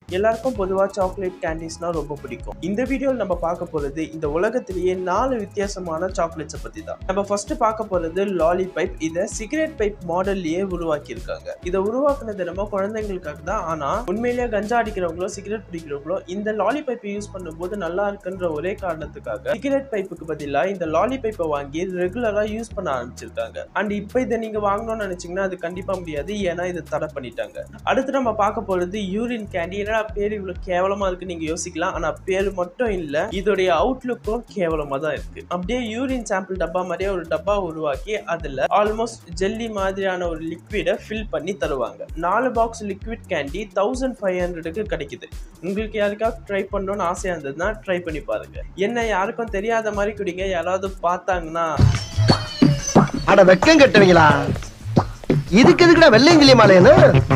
எல்லாருக்கும் பொதுவா சாக்லேட் கேண்டீஸ்னா ரொம்ப பிடிக்கும் இந்த வீடியோவில் நம்ம பார்க்க போறது இந்த உலகத்திலேயே நாலு வித்தியாசமான சாக்லேட்ஸை பத்தி தான் நம்ம ஃபர்ஸ்ட் பார்க்க போறது லாலி பைப் இதை சிகரெட் பைப் மாடல்லயே உருவாக்கி இருக்காங்க இதை உருவாக்குனது நம்ம குழந்தைங்களுக்காக தான் ஆனா உண்மையிலேயே கஞ்சா அடிக்கிறவங்களோ சிகரெட் பிடிக்கிறவங்களோ இந்த லாலி பைப்பை யூஸ் பண்ணும்போது நல்லா இருக்குன்ற ஒரே காரணத்துக்காக சிகரெட் பைப்புக்கு பதிலா இந்த லாலி பைப்பை வாங்கி ரெகுலரா யூஸ் பண்ண ஆரம்பிச்சிருக்காங்க அண்ட் இப்போ இதை நீங்க வாங்கணும்னு நினைச்சீங்கன்னா அது கண்டிப்பா முடியாது ஏன்னா இதை தடை பண்ணிட்டாங்க அடுத்து நம்ம பார்க்க போறது யூரின் கேண்டி என்னடா பேர் இவ்வளவு கேவலமா இருக்கு நீங்க யோசிக்கலாம் ஆனா பேர் மட்டும் இல்ல இதோடைய அவுட்லுக்கும் கேவலமா தான் இருக்கு அப்படியே யூரின் சாம்பிள் டப்பா மாதிரியே ஒரு டப்பா உருவாக்கி அதுல ஆல்மோஸ்ட் ஜெல்லி மாதிரியான ஒரு லிக்விடை ஃபில் பண்ணி தருவாங்க நாலு box liquid candy thousand five ஹண்ட்ரடுக்கு கிடைக்குது உங்களுக்கு யாருக்காவது ட்ரை பண்ணணும்னு ஆசையா இருந்ததுன்னா ட்ரை பண்ணி பாருங்க என்ன யாருக்கும் தெரியாத மாதிரி குடிங்க யாராவது பார்த்தாங்கன்னா அட வெக்கம் கட்டுவீங்களா இதுக்கு எதுக்குடா வெள்ளையங்கிலி மாலையன்னு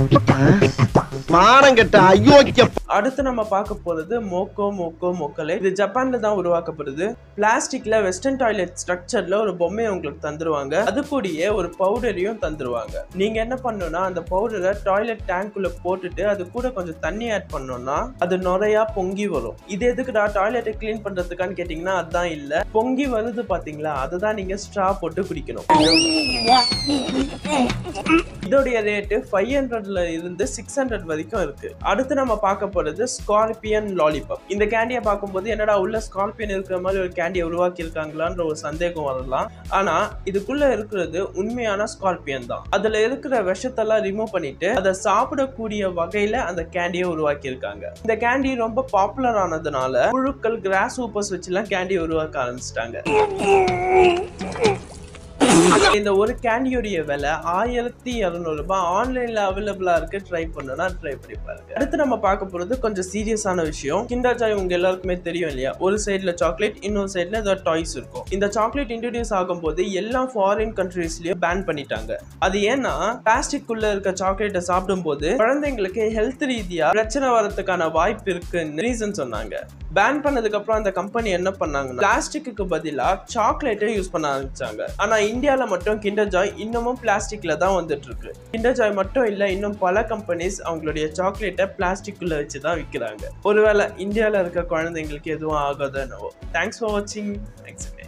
மானம் கெட்ட அயோக்கிய அடுத்து நம்ம பார்க்க போறது மோக்கோ மோக்கோ மோக்கலே இது ஜப்பான்ல தான் உருவாக்கப்படுது பிளாஸ்டிக்ல வெஸ்டர்ன் டாய்லெட் ஸ்ட்ரக்சர்ல ஒரு பொம்மையை உங்களுக்கு தந்துருவாங்க அது கூடயே ஒரு பவுடரையும் தந்துருவாங்க நீங்க என்ன பண்ணணும்னா அந்த பவுடரை டாய்லெட் டேங்க்குள்ள போட்டுட்டு அது கூட கொஞ்சம் தண்ணி ஆட் பண்ணோம்னா அது நுரையா பொங்கி வரும் இது எதுக்குடா டாய்லெட்டை க்ளீன் பண்றதுக்கான்னு கேட்டீங்கன்னா அதுதான் இல்ல பொங்கி வருது பாத்தீங்களா அதுதான் நீங்க ஸ்ட்ரா போட்டு குடிக்கணும் இதோடைய ரேட்டு ஃபைவ் ஹண்ட்ரட்ல இருந்து சிக்ஸ் ஹண்ட்ரட் வரைக்கும் இருக்கு அடுத்து நம்ம பார்க்க போறது ஸ்கார்பியன் லாலிபாப் இந்த கேண்டியை பார்க்கும்போது என்னடா உள்ள ஸ்கார்பியன் இருக்கிற மாதிரி ஒரு கேண்டியை உருவாக்கி இருக்காங்களான்ற ஒரு சந்தேகம் வரலாம் ஆனா இதுக்குள்ள இருக்கிறது உண்மையான ஸ்கார்பியன் தான் அதுல இருக்கிற விஷத்தெல்லாம் ரிமூவ் பண்ணிட்டு அதை சாப்பிடக்கூடிய வகையில அந்த கேண்டியை உருவாக்கி இருக்காங்க இந்த கேண்டி ரொம்ப பாப்புலர் ஆனதுனால புழுக்கள் கிராஸ் ஊப்பர்ஸ் வச்சுலாம் கேண்டி உருவாக்க ஆரம்பிச்சிட்டாங்க இந்த ஒரு கேண்டியோடைய விலை ஆயிரத்தி இரநூறு ரூபாய் ஆன்லைன்ல அவைலபிளா இருக்கு ட்ரை பண்ணனா ட்ரை பண்ணி பாருங்க அடுத்து நம்ம பார்க்க போறது கொஞ்சம் சீரியஸான விஷயம் கிண்டர் ஜாய் உங்க எல்லாருக்குமே தெரியும் இல்லையா ஒரு சைடுல சாக்லேட் இன்னொரு சைடுல ஏதாவது டாய்ஸ் இருக்கும் இந்த சாக்லேட் இன்ட்ரடியூஸ் ஆகும்போது எல்லா ஃபாரின் கண்ட்ரீஸ்லயும் பேன் பண்ணிட்டாங்க அது ஏன்னா பிளாஸ்டிக் குள்ள இருக்க சாக்லேட்டை சாப்பிடும்போது குழந்தைங்களுக்கு ஹெல்த் ரீதியா பிரச்சனை வரதுக்கான வாய்ப்பு இருக்குன்னு ரீசன் சொன்னாங்க பேன் பண்ணதுக்கு அப்புறம் அந்த கம்பெனி என்ன பண்ணாங்கன்னா பிளாஸ்டிக்கு பதிலா சாக்லேட்டை யூஸ் பண்ண ஆரம்பிச்சாங்க ஆனா இந்தியால மட்டும் கிண்டர் ஜாய் இன்னமும் பிளாஸ்டிக்ல தான் வந்துட்டு இருக்கு கிண்டர் ஜாய் மட்டும் இல்ல இன்னும் பல கம்பெனிஸ் அவங்களுடைய சாக்லேட்டை பிளாஸ்டிக்குள்ள வச்சு தான் விற்கிறாங்க ஒருவேளை இந்தியால இருக்க குழந்தைங்களுக்கு எதுவும் ஆகாதோ என்னவோ தேங்க்ஸ் ஃபார் வாட்சிங் நெக்ஸ்ட்